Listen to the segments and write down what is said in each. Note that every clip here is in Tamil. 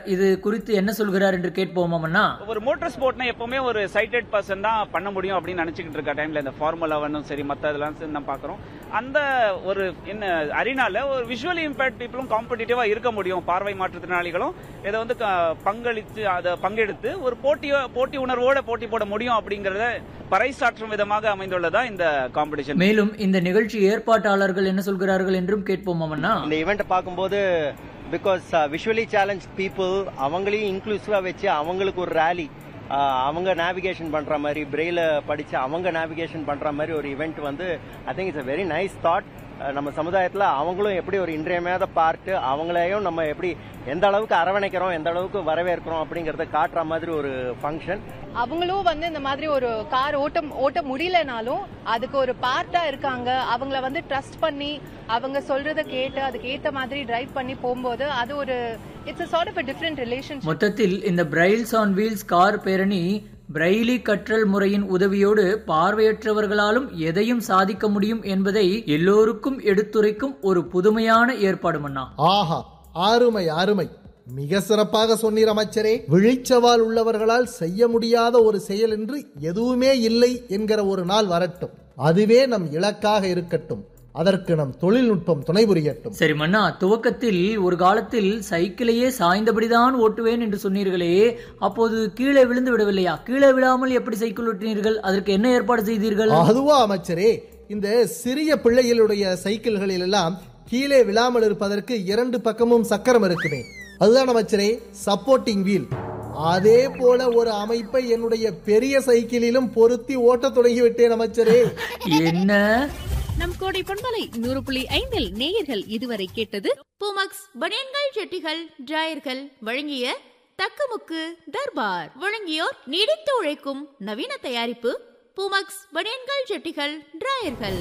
இது குறித்து என்ன சொல்கிறார் என்று கேட்போமா மன்னா ஒரு மோட்டார் ஸ்போர்ட்னா எப்பவுமே ஒரு சைட்டட் பர்சன் தான் பண்ண முடியும் அப்படின்னு நினைச்சுக்கிட்டு இருக்க டைம்ல இந்த ஃபார்முலா ஒன்னும் சரி மத்த இதெல்லாம் சரி நம்ம பாக்குறோம் அந்த ஒரு என்ன அரினால ஒரு விஷுவலி இம்பேக்ட் பீப்புளும் காம்படிட்டிவா இருக்க முடியும் பார்வை மாற்றுத்திறனாளிகளும் இதை வந்து க- பங்களித்து அதை பங்கெடுத்து ஒரு போட்டியோ போட்டி உணர்வோட போட்டி போட முடியும் அப்படிங்கறத பறைசாற்றும் விதமாக அமைந்துள்ளதா இந்த காம்படிஷன் மேலும் இந்த நிகழ்ச்சி ஏற்பாட்டாளர்கள் என்ன சொல்கிறார்கள் என்றும் கேட்போமா மன்னா இந்த ஈவெண்ட் பார்க்கும்போது பிகாஸ் விஷுவலி சேலஞ்ச் பீப்புள் அவங்களையும் இன்க்ளூசிவா வச்சு அவங்களுக்கு ஒரு ரேலி அவங்க நேவிகேஷன் பண்ற மாதிரி பிரெயில படிச்சு அவங்க நேவிகேஷன் பண்ற மாதிரி ஒரு ஈவெண்ட் வந்து I think it's a very nice thought நம்ம சமுதாயத்துல அவங்களும் எப்படி ஒரு இன்றியமையாத பார்ட் அவங்களையும் நம்ம எப்படி எந்த அளவுக்கு அரவணைக்கிறோம் எந்த அளவுக்கு வரவேற்கிறோம் அப்படிங்கறத காட்டுற மாதிரி ஒரு ஃபங்க்ஷன் அவங்களும் வந்து இந்த மாதிரி ஒரு கார் ஓட்ட ஓட்ட முடியலனாலும் அதுக்கு ஒரு பார்ட்டா இருக்காங்க அவங்கள வந்து ட்ரஸ்ட் பண்ணி அவங்க சொல்றத கேட்டு அதுக்கு ஏத்த மாதிரி டிரைவ் பண்ணி போகும்போது அது ஒரு it's a sort of a different relationship மொத்தத்தில் இந்த பிரைல்ஸ் ஆன் வீல்ஸ் கார் பேரணி பிரைலி கற்றல் முறையின் உதவியோடு பார்வையற்றவர்களாலும் எதையும் சாதிக்க முடியும் என்பதை எல்லோருக்கும் எடுத்துரைக்கும் ஒரு புதுமையான ஏற்பாடு மன்னா ஆஹா அருமை அருமை மிக சிறப்பாக சொன்னீர் அமைச்சரே விழிச்சவால் உள்ளவர்களால் செய்ய முடியாத ஒரு செயல் என்று எதுவுமே இல்லை என்கிற ஒரு நாள் வரட்டும் அதுவே நம் இலக்காக இருக்கட்டும் அதற்கு நம் தொழில்நுட்பம் துணை புரியட்டும் சரி மன்னா துவக்கத்தில் ஒரு காலத்தில் சைக்கிளையே சாய்ந்தபடிதான் ஓட்டுவேன் என்று சொன்னீர்களே அப்போது கீழே விழுந்து விடவில்லையா கீழே விழாமல் எப்படி சைக்கிள் ஓட்டினீர்கள் அதற்கு என்ன ஏற்பாடு செய்தீர்கள் அதுவா அமைச்சரே இந்த சிறிய பிள்ளைகளுடைய சைக்கிள்களில் எல்லாம் கீழே விழாமல் இருப்பதற்கு இரண்டு பக்கமும் சக்கரம் இருக்குமே அதுதான் அமைச்சரே சப்போர்ட்டிங் வீல் அதே போல ஒரு அமைப்பை என்னுடைய பெரிய சைக்கிளிலும் பொருத்தி ஓட்டத் தொடங்கி விட்டேன் அமைச்சரே என்ன நம் கோடை பண்பலை நூறு புள்ளி ஐந்தில் நேயர்கள் இதுவரை கேட்டது பூமக்ஸ் பனியன்கள் ஜெட்டிகள் டிராயர்கள் வழங்கிய தக்கமுக்கு தர்பார் வழங்கியோர் நீடித்து உழைக்கும் நவீன தயாரிப்பு பூமக்ஸ் பனியன்கள் ஜெட்டிகள் டிராயர்கள்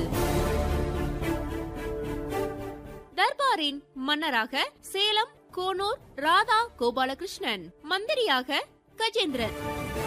தர்பாரின் மன்னராக சேலம் கோனூர் ராதா கோபாலகிருஷ்ணன் மந்திரியாக கஜேந்திரன்